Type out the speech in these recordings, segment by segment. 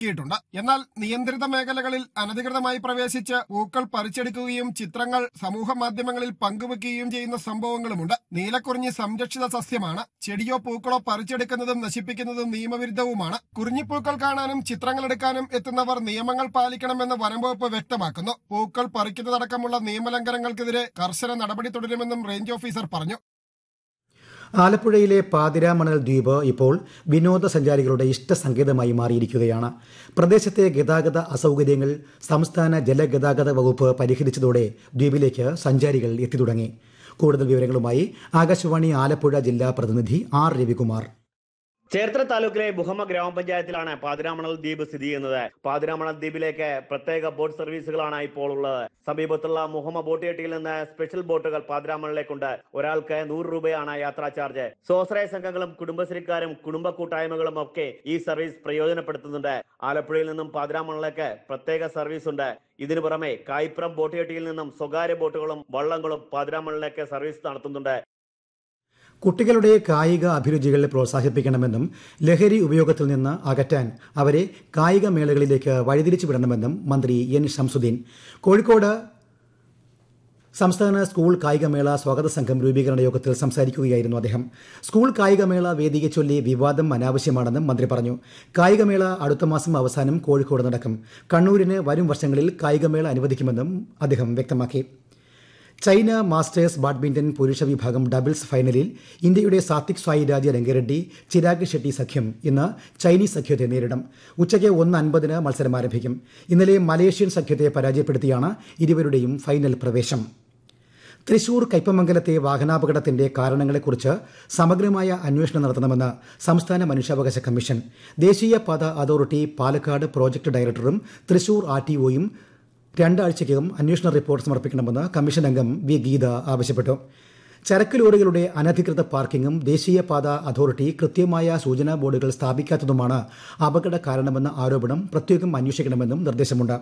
ിയിട്ടുണ്ട് എന്നാൽ നിയന്ത്രിത മേഖലകളിൽ അനധികൃതമായി പ്രവേശിച്ച് പൂക്കൾ പറിച്ചെടുക്കുകയും ചിത്രങ്ങൾ സമൂഹ മാധ്യമങ്ങളിൽ പങ്കുവെക്കുകയും ചെയ്യുന്ന സംഭവങ്ങളുമുണ്ട് നീലക്കുറിഞ്ഞി സംരക്ഷിത സസ്യമാണ് ചെടിയോ പൂക്കളോ പറിച്ചെടുക്കുന്നതും നശിപ്പിക്കുന്നതും നിയമവിരുദ്ധവുമാണ് കുറിഞ്ഞിപ്പൂക്കൾ കാണാനും ചിത്രങ്ങൾ എടുക്കാനും എത്തുന്നവർ നിയമങ്ങൾ പാലിക്കണമെന്ന് വനംവകുപ്പ് വ്യക്തമാക്കുന്നു പൂക്കൾ പറിക്കുന്നതടക്കമുള്ള നിയമലംഘനങ്ങൾക്കെതിരെ കർശന നടപടി തുടരുമെന്നും റേഞ്ച് ഓഫീസർ പറഞ്ഞു ആലപ്പുഴയിലെ പാതിരാമണൽ ദ്വീപ് ഇപ്പോൾ വിനോദസഞ്ചാരികളുടെ ഇഷ്ടസങ്കേതമായി മാറിയിരിക്കുകയാണ് പ്രദേശത്തെ ഗതാഗത അസൗകര്യങ്ങൾ സംസ്ഥാന ജലഗതാഗത വകുപ്പ് പരിഹരിച്ചതോടെ ദ്വീപിലേക്ക് സഞ്ചാരികൾ എത്തിത്തുടങ്ങി കൂടുതൽ വിവരങ്ങളുമായി ആകാശവാണി ആലപ്പുഴ ജില്ലാ പ്രതിനിധി ആർ രവികുമാർ ചേർത്തല താലൂക്കിലെ മുഹമ്മ ഗ്രാമപഞ്ചായത്തിലാണ് പാതിരാമണൽ ദ്വീപ് സ്ഥിതി ചെയ്യുന്നത് പാതിരാമണൽ ദ്വീപിലേക്ക് പ്രത്യേക ബോട്ട് സർവീസുകളാണ് ഇപ്പോൾ ഉള്ളത് സമീപത്തുള്ള മുഹമ്മ ബോട്ട് ജെട്ടിയിൽ നിന്ന് സ്പെഷ്യൽ ബോട്ടുകൾ പാതിരാമണലിലേക്കുണ്ട് ഒരാൾക്ക് നൂറ് രൂപയാണ് യാത്രാ ചാർജ് സ്വാശ്രയ സംഘങ്ങളും കുടുംബശ്രീക്കാരും കുടുംബ കൂട്ടായ്മകളും ഒക്കെ ഈ സർവീസ് പ്രയോജനപ്പെടുത്തുന്നുണ്ട് ആലപ്പുഴയിൽ നിന്നും പാതിരാമണലിലേക്ക് പ്രത്യേക സർവീസ് ഉണ്ട് ഇതിനു പുറമെ കായിപ്പുറം ബോട്ട് ജെട്ടിയിൽ നിന്നും സ്വകാര്യ ബോട്ടുകളും വള്ളങ്ങളും പാതിരാമണലിലേക്ക് സർവീസ് നടത്തുന്നുണ്ട് കുട്ടികളുടെ കായിക അഭിരുചികൾ പ്രോത്സാഹിപ്പിക്കണമെന്നും ലഹരി ഉപയോഗത്തിൽ നിന്ന് അകറ്റാൻ അവരെ കായിക മേളകളിലേക്ക് വഴിതിരിച്ചു വിടണമെന്നും മന്ത്രി എൻ ഷംസുദ്ദീൻ കോഴിക്കോട് സംസ്ഥാന സ്കൂൾ കായികമേള സ്വാഗത സംഘം രൂപീകരണ യോഗത്തിൽ സംസാരിക്കുകയായിരുന്നു അദ്ദേഹം സ്കൂൾ കായികമേള വേദിയെ ചൊല്ലി വിവാദം അനാവശ്യമാണെന്നും മന്ത്രി പറഞ്ഞു കായികമേള അടുത്ത മാസം അവസാനം കോഴിക്കോട് നടക്കും കണ്ണൂരിന് വരും വർഷങ്ങളിൽ കായികമേള അനുവദിക്കുമെന്നും അദ്ദേഹം വ്യക്തമാക്കി ചൈന മാസ്റ്റേഴ്സ് ബാഡ്മിന്റൺ പുരുഷ വിഭാഗം ഡബിൾസ് ഫൈനലിൽ ഇന്ത്യയുടെ സാത്വിക് സായിരാജ് രംഗറെഡ്ഡി ചിരാഗ് ഷെട്ടി സഖ്യം ഇന്ന് ചൈനീസ് സഖ്യത്തെ നേരിടും ഉച്ചയ്ക്ക് ഒന്ന് അൻപതിന് മത്സരം ആരംഭിക്കും ഇന്നലെ മലേഷ്യൻ സഖ്യത്തെ പരാജയപ്പെടുത്തിയാണ് ഇരുവരുടെയും ഫൈനൽ പ്രവേശം തൃശൂർ കയ്പമംഗലത്തെ വാഹനാപകടത്തിന്റെ കാരണങ്ങളെക്കുറിച്ച് സമഗ്രമായ അന്വേഷണം നടത്തണമെന്ന് സംസ്ഥാന മനുഷ്യാവകാശ കമ്മീഷൻ ദേശീയപാത അതോറിറ്റി പാലക്കാട് പ്രോജക്ട് ഡയറക്ടറും തൃശൂർ ആർ ടി ഒയും രണ്ടാഴ്ചയ്ക്കകം അന്വേഷണ റിപ്പോർട്ട് സമർപ്പിക്കണമെന്ന് കമ്മീഷൻ അംഗം വി ഗീത ആവശ്യപ്പെട്ടു ചരക്ക് ലോറികളുടെ അനധികൃത പാർക്കിംഗും ദേശീയപാത അതോറിറ്റി കൃത്യമായ സൂചനാ ബോർഡുകൾ സ്ഥാപിക്കാത്തതുമാണ് അപകട കാരണമെന്ന ആരോപണം പ്രത്യേകം അന്വേഷിക്കണമെന്നും നിർദ്ദേശമുണ്ട്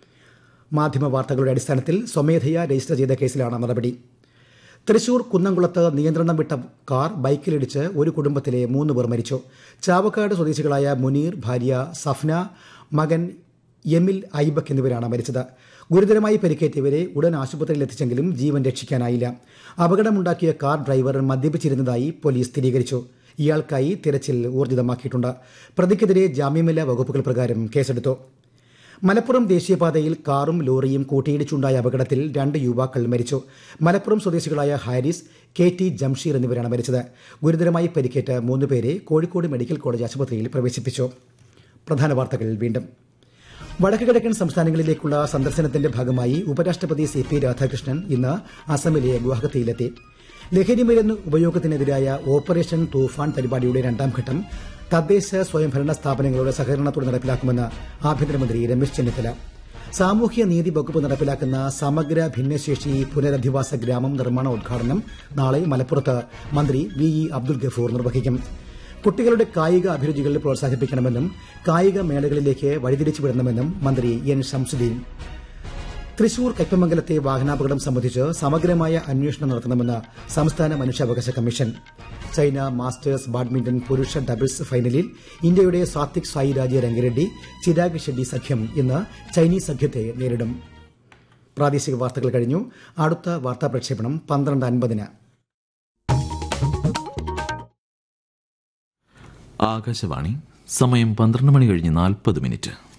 മാധ്യമ വാർത്തകളുടെ അടിസ്ഥാനത്തിൽ സ്വമേധയാ രജിസ്റ്റർ ചെയ്ത കേസിലാണ് നടപടി തൃശൂർ കുന്നംകുളത്ത് നിയന്ത്രണം വിട്ട കാർ ബൈക്കിലിടിച്ച് ഒരു കുടുംബത്തിലെ മൂന്ന് പേർ മരിച്ചു ചാവക്കാട് സ്വദേശികളായ മുനീർ ഭാര്യ സഫ്ന മകൻ എമിൽ ഐബക് എന്നിവരാണ് മരിച്ചത് ഗുരുതരമായി പരിക്കേറ്റവരെ ഉടൻ ആശുപത്രിയിൽ എത്തിച്ചെങ്കിലും ജീവൻ രക്ഷിക്കാനായില്ല അപകടമുണ്ടാക്കിയ കാർ ഡ്രൈവർ മദ്യപിച്ചിരുന്നതായി പോലീസ് സ്ഥിരീകരിച്ചു ഇയാൾക്കായി തിരച്ചിൽ ഊർജിതമാക്കിയിട്ടുണ്ട് പ്രതിക്കെതിരെ ജാമ്യമില്ലാ വകുപ്പുകൾ പ്രകാരം കേസെടുത്തു മലപ്പുറം ദേശീയപാതയിൽ കാറും ലോറിയും കൂട്ടിയിടിച്ചുണ്ടായ അപകടത്തിൽ രണ്ട് യുവാക്കൾ മരിച്ചു മലപ്പുറം സ്വദേശികളായ ഹാരിസ് കെ ടി ജംഷീർ എന്നിവരാണ് മരിച്ചത് ഗുരുതരമായി പരിക്കേറ്റ മൂന്ന് പേരെ കോഴിക്കോട് മെഡിക്കൽ കോളേജ് ആശുപത്രിയിൽ പ്രവേശിപ്പിച്ചു പ്രധാന വാർത്തകൾ വീണ്ടും വടക്ക് കിഴക്കൻ സംസ്ഥാനങ്ങളിലേക്കുള്ള സന്ദർശനത്തിന്റെ ഭാഗമായി ഉപരാഷ്ട്രപതി സി പി രാധാകൃഷ്ണൻ ഇന്ന് അസമിലെ ഗുവാഹത്തിയിലെത്തി ലഹരിമരുന്ന് ഉപയോഗത്തിനെതിരായ ഓപ്പറേഷൻ തൂഫാൻ പരിപാടിയുടെ രണ്ടാം ഘട്ടം തദ്ദേശ സ്വയംഭരണ സ്ഥാപനങ്ങളുടെ സഹകരണത്തോടെ നടപ്പിലാക്കുമെന്ന് ആഭ്യന്തരമന്ത്രി രമേശ് ചെന്നിത്തല സാമൂഹ്യ നീതി വകുപ്പ് നടപ്പിലാക്കുന്ന സമഗ്ര ഭിന്നശേഷി പുനരധിവാസ ഗ്രാമം നിർമ്മാണ ഉദ്ഘാടനം നാളെ മലപ്പുറത്ത് മന്ത്രി വി ഇ അബ്ദുൽ ഗഫൂർ നിർവഹിക്കും കുട്ടികളുടെ കായിക അഭിരുചികൾ പ്രോത്സാഹിപ്പിക്കണമെന്നും കായിക മേളകളിലേക്ക് വഴിതിരിച്ചുവിടണമെന്നും മന്ത്രി എൻ ഷംസുദ്ദീൻ തൃശൂർ കയ്പമംഗലത്തെ വാഹനാപകടം സംബന്ധിച്ച് സമഗ്രമായ അന്വേഷണം നടത്തണമെന്ന് സംസ്ഥാന മനുഷ്യാവകാശ കമ്മീഷൻ ചൈന മാസ്റ്റേഴ്സ് ബാഡ്മിന്റൺ പുരുഷ ഡബിൾസ് ഫൈനലിൽ ഇന്ത്യയുടെ സാത്വിക് സായിരാജ് രംഗരെഡ്ഡി ചിരാഗ് ഷെഡ്ഡി സഖ്യം ഇന്ന് ചൈനീസ് സഖ്യത്തെ നേരിടും പ്രാദേശിക വാർത്തകൾ കഴിഞ്ഞു അടുത്ത വാർത്താ പ്രക്ഷേപണം പന്ത്രണ്ട് അൻപതിന് ആകാശവാണി സമയം പന്ത്രണ്ട് മണി കഴിഞ്ഞ് നാൽപ്പത് മിനിറ്റ്